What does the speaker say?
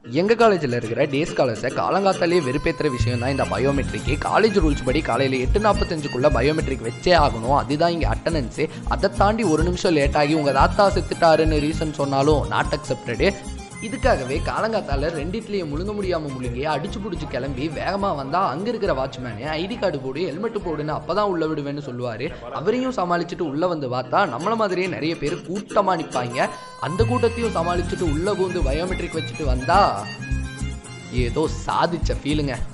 எங்கள் காலேஜில் இருக்கிற டே ஸ்காலர்ஸை காலங்காத்தாலேயே வெறுப்பேற்றுற விஷயம் தான் இந்த பயோமெட்ரிக்கு காலேஜ் ரூல்ஸ் படி காலையில் எட்டு நாற்பத்தஞ்சுக்குள்ளே பயோமெட்ரிக் வச்சே ஆகணும் அதுதான் இங்கே அட்டண்டன்ஸு அதை தாண்டி ஒரு நிமிஷம் லேட் ஆகி உங்கள் தாத்தா செத்துட்டாருன்னு ரீசன் சொன்னாலும் நாட் அக்செப்டடு இதுக்காகவே காலங்காத்தால ரெண்டு இட்லியை முழுங்க முடியாமல் முழுங்கி அடிச்சு பிடிச்சி கிளம்பி வேகமாக வந்தால் அங்கே இருக்கிற வாட்ச்மேனு ஐடி கார்டு போடு ஹெல்மெட் போடுன்னு அப்போ தான் உள்ள விடுவேன்னு சொல்லுவார் அவரையும் சமாளிச்சுட்டு உள்ளே வந்து பார்த்தா நம்மள மாதிரியே நிறைய பேர் கூட்டமாக நிற்பாங்க அந்த கூட்டத்தையும் சமாளிச்சுட்டு உள்ளே பூந்து பயோமெட்ரிக் வச்சுட்டு வந்தா ஏதோ சாதிச்ச ஃபீலுங்க